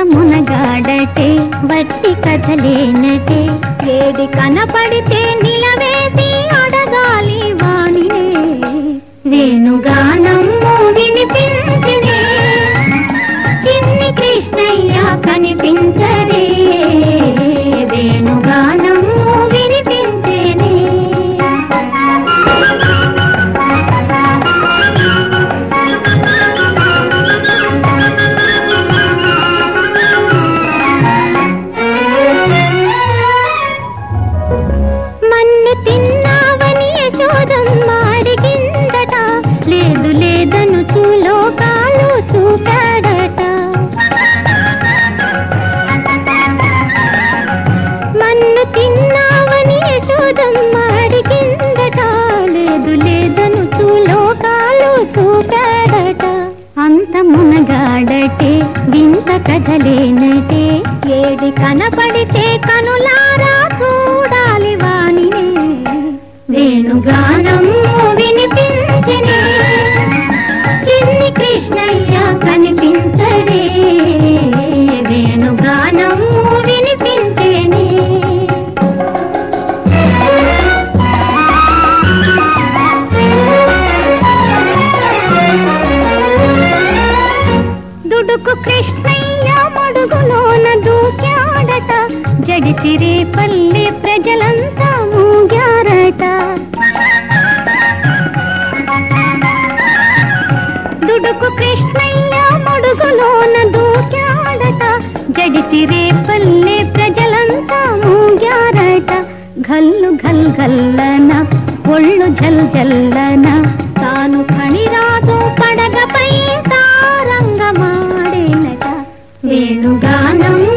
మునగాడటే బట్టి కథలేనటే ఏడి కనపడితే నిలవేసి అడగాలి వాణినే వేణుగానము వినిపించినే చిన్ని కృష్ణయ్య కనిపించరే వేణుగానము వినిపించేనే మన్ను తిన్నావని యశోదమ్మ అడిగిందట లేదు లేదను చూలోకాలు చూపాడట మన్ను తిన్నావని యశోదమ్మ అడిగిందట లేదు లేదను చూలోకాలు చూపాడట అంత మునగాడటే వింత కథలేనటే ఏది కనపడితే కనులారా చూడాలి వాణినే వేణుగానము వినిపించనే చిన్ని కృష్ణయ్య కనిపించడే వేణుగానము వినిపించేనే దుడుకు కృష్ణయ్య మడుగులోన దూకాడట జడిసిరే పల్లె ప్రజలంతా మూగారట దుడుకు కృష్ణయ్య మడుగులోన దూకాడట జడిసిరే పల్లె ప్రజలంతా మూగారట గల్లు గల్ గల్లన ఒళ్ళు జల్ జల్లన తాను కణిరాజు పడగపై తారంగమాడేనట వేణుగానం